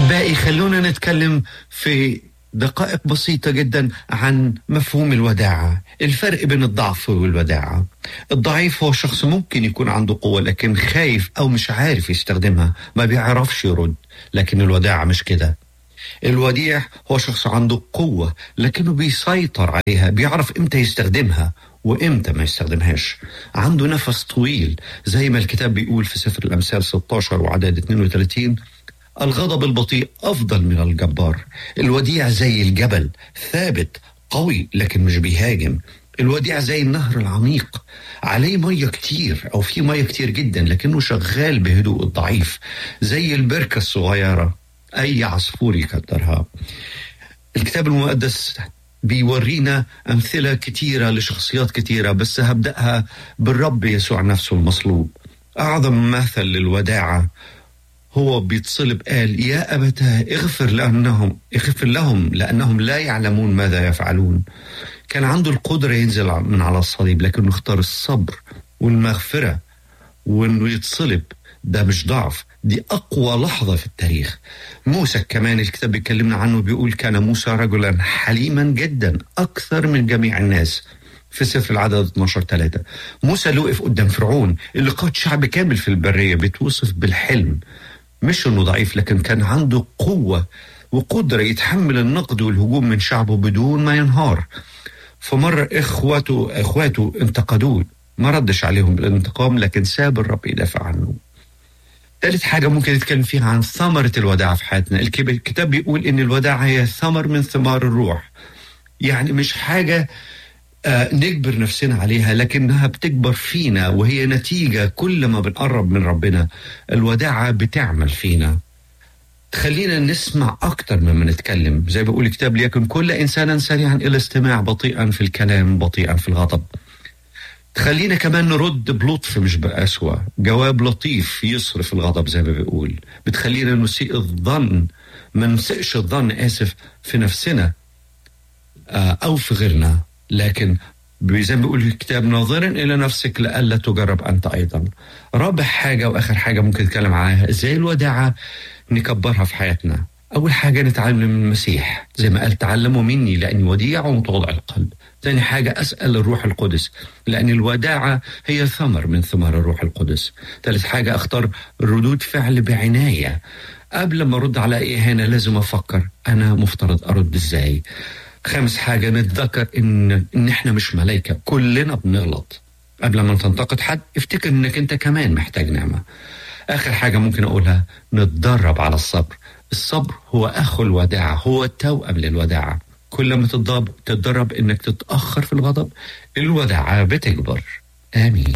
أحبائي خلونا نتكلم في دقائق بسيطة جدا عن مفهوم الوداعة الفرق بين الضعف والوداعة الضعيف هو شخص ممكن يكون عنده قوة لكن خايف أو مش عارف يستخدمها ما بيعرفش يرد لكن الوداعة مش كده الوديع هو شخص عنده قوة لكنه بيسيطر عليها بيعرف امتى يستخدمها وامتى ما يستخدمهاش عنده نفس طويل زي ما الكتاب بيقول في سفر الأمثال 16 وعدد 32 الغضب البطيء أفضل من الجبار الوديع زي الجبل ثابت قوي لكن مش بيهاجم الوديع زي النهر العميق عليه مية كتير أو في مية كتير جدا لكنه شغال بهدوء الضعيف زي البركة الصغيرة أي عصفور يكترها الكتاب المقدس بيورينا أمثلة كتيرة لشخصيات كتيرة بس هبدأها بالرب يسوع نفسه المصلوب أعظم مثل للوداعة هو بيتصلب قال يا أبتاه اغفر لأنهم اغفر لهم لأنهم لا يعلمون ماذا يفعلون كان عنده القدرة ينزل من على الصليب لكنه اختار الصبر والمغفرة وانه يتصلب ده مش ضعف دي أقوى لحظة في التاريخ موسى كمان الكتاب بيكلمنا عنه بيقول كان موسى رجلا حليما جدا أكثر من جميع الناس في سفر العدد 12 3 موسى اللي وقف قدام فرعون اللي قاد شعب كامل في البرية بيتوصف بالحلم مش انه ضعيف لكن كان عنده قوة وقدرة يتحمل النقد والهجوم من شعبه بدون ما ينهار فمرة اخواته اخواته انتقدوه ما ردش عليهم بالانتقام لكن ساب الرب يدافع عنه ثالث حاجة ممكن نتكلم فيها عن ثمرة الوداعة في حياتنا الكتاب بيقول إن الوداعة هي ثمر من ثمار الروح يعني مش حاجة آه نجبر نفسنا عليها لكنها بتكبر فينا وهي نتيجة كل ما بنقرب من ربنا الوداعة بتعمل فينا تخلينا نسمع أكتر مما نتكلم زي بيقول الكتاب ليكن كل إنسانا سريعا إلى استماع بطيئا في الكلام بطيئا في الغضب تخلينا كمان نرد بلطف مش بقسوة جواب لطيف يصرف الغضب زي ما بيقول بتخلينا نسيء الظن ما نسيئش الظن آسف في نفسنا آه أو في غيرنا لكن زي ما بيقول الكتاب ناظرا الى نفسك لئلا تجرب انت ايضا رابع حاجه واخر حاجه ممكن نتكلم عنها ازاي الوداعه نكبرها في حياتنا اول حاجه نتعلم من المسيح زي ما قال تعلموا مني لاني وديع ومتواضع القلب ثاني حاجة أسأل الروح القدس لأن الوداعة هي ثمر من ثمار الروح القدس ثالث حاجة أختار ردود فعل بعناية قبل ما أرد على أي إهانة لازم أفكر أنا مفترض أرد إزاي خامس حاجة نتذكر إن إن إحنا مش ملايكة كلنا بنغلط قبل ما تنتقد حد افتكر إنك أنت كمان محتاج نعمة آخر حاجة ممكن أقولها نتدرب على الصبر الصبر هو أخو الوداعة هو التوأم للوداعة كل ما تتدرب إنك تتأخر في الغضب الوداعة بتكبر آمين